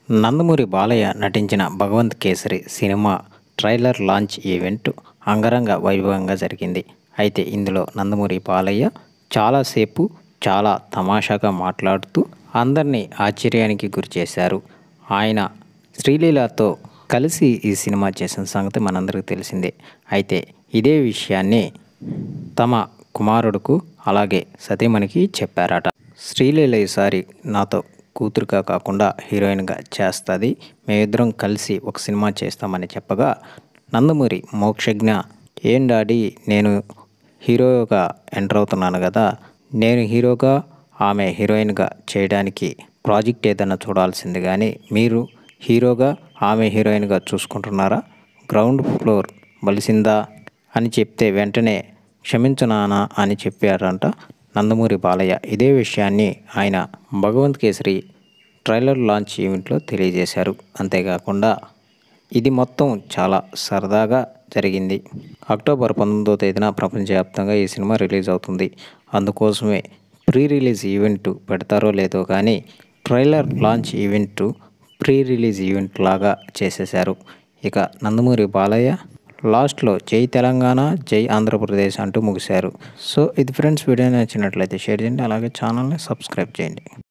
నందమూరి బాలయ్య నటించిన Bhagavanth Kesari cinema trailer launch event అంగరంగ వైభవంగా జరిగింది అయితే ఇందులో నందమూరి బాలయ్య చాలాసేపు చాలా తమాషాగా మాట్లాడుతూ అందరినీ ఆశ్చర్యానికి గురిచేశారు ఆయన శ్రీలీలతో కలిసి ఈ సినిమా చేసిన సంగతి మనందరికీ తెలిసిందే అయితే ఇదే విషయాన్ని తమ కుమారుడుకు అలాగే సతీమణికి చెప్పారట శ్రీలీల ఈసారి నాతో కూతురుగా కాకుండా హీరోయిన్గా చేస్తుంది మేమిద్దరం కలిసి ఒక సినిమా చేస్తామని చెప్పగా నందమూరి మోక్షజ్ఞ ఏం డాడీ నేను హీరోగా ఎంటర్ అవుతున్నాను కదా నేను హీరోగా ఆమె హీరోయిన్గా చేయడానికి ప్రాజెక్ట్ ఏదైనా చూడాల్సింది కానీ మీరు హీరోగా ఆమె హీరోయిన్గా చూసుకుంటున్నారా గ్రౌండ్ ఫ్లోర్ బలిసిందా అని చెప్తే వెంటనే క్షమించు నాన్న అని చెప్పారంట నందమూరి బాలయ్య ఇదే విషయాన్ని ఆయన భగవంత్ కేసరి ట్రైలర్ లాంచ్ ఈవెంట్లో తెలియజేశారు అంతేకాకుండా ఇది మొత్తం చాలా సరదాగా జరిగింది అక్టోబర్ పంతొమ్మిదో తేదీన ప్రపంచవ్యాప్తంగా ఈ సినిమా రిలీజ్ అవుతుంది అందుకోసమే ప్రీ రిలీజ్ ఈవెంట్ పెడతారో లేదో కానీ trailer launch event pre release event లాగా చేసేశారు ఇక నందమూరి బాలయ్య లాస్ట్లో జై తెలంగాణ జై ఆంధ్రప్రదేశ్ అంటూ ముగిశారు సో ఇది ఫ్రెండ్స్ వీడియో నచ్చినట్లయితే షేర్ చేయండి అలాగే ఛానల్ని సబ్స్క్రైబ్ చేయండి